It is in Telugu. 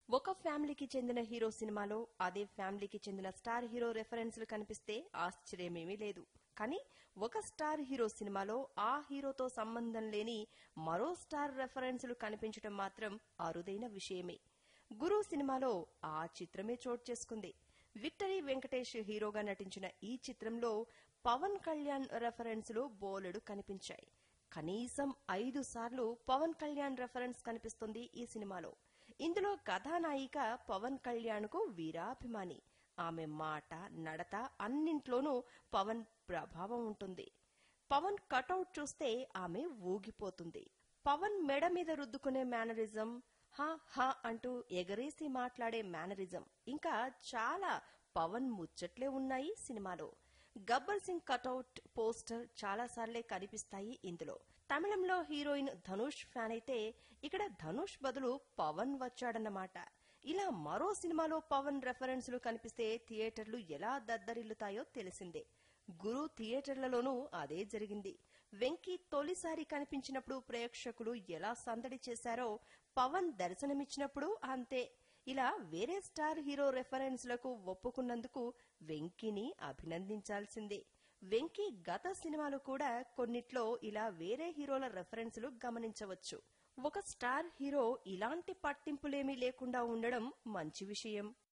ఒక ఫ్యామిలీకి చెందిన హీరో సినిమాలో అదే ఫ్యామిలీకి చెందిన స్టార్ హీరో రెఫరెన్స్లు కనిపిస్తే ఆశ్చర్యమేమీ లేదు కానీ ఒక స్టార్ హీరో సినిమాలో ఆ హీరోతో సంబంధం లేని మరో స్టార్ రెఫరెన్స్లు కనిపించడం మాత్రం అరుదైన విషయమే గురు సినిమాలో ఆ చిత్రమే చోటు చేసుకుంది విక్టరీ వెంకటేష్ హీరోగా నటించిన ఈ చిత్రంలో పవన్ కళ్యాణ్ రెఫరెన్స్లు బోలెడు కనిపించాయి కనీసం ఐదు సార్లు పవన్ కళ్యాణ్ రెఫరెన్స్ కనిపిస్తుంది ఈ సినిమాలో ఇందులో కథానాయిక పవన్ కళ్యాణ్ కు వీరాభిమాని ఆమె మాట నడత అన్నింట్లోనూ పవన్ ప్రభావం ఉంటుంది పవన్ కటౌట్ చూస్తే ఆమె ఊగిపోతుంది పవన్ మెడ మీద రుద్దుకునే మేనరిజం హా హా అంటూ ఎగరేసి మాట్లాడే మేనరిజం ఇంకా చాలా పవన్ ముచ్చట్లే ఉన్నాయి సినిమాలో గబ్బర్ సింగ్ కటౌట్ పోస్టర్ చాలా సార్లే కనిపిస్తాయి ఇందులో తమిళంలో హీరోయిన్ ధనుష్ ఫ్యాన్ అయితే ఇక్కడ ధనుష్ బదులు పవన్ వచ్చాడన్నమాట ఇలా మరో సినిమాలో పవన్ రెఫరెన్స్లు కనిపిస్తే థియేటర్లు ఎలా దద్దరిల్లుతాయో తెలిసిందే గురు థియేటర్లలోనూ అదే జరిగింది వెంకీ తొలిసారి కనిపించినప్పుడు ప్రేక్షకులు ఎలా సందడి చేశారో పవన్ దర్శనమిచ్చినప్పుడు అంతే ఇలా వేరే స్టార్ హీరో రెఫరెన్స్లకు ఒప్పుకున్నందుకు వెంకీని అభినందించాల్సిందే వెంకీ గత సినిమాలు కూడా కొన్నిట్లో ఇలా వేరే హీరోల రెఫరెన్స్లు గమనించవచ్చు ఒక స్టార్ హీరో ఇలాంటి పట్టింపులేమీ లేకుండా ఉండడం మంచి విషయం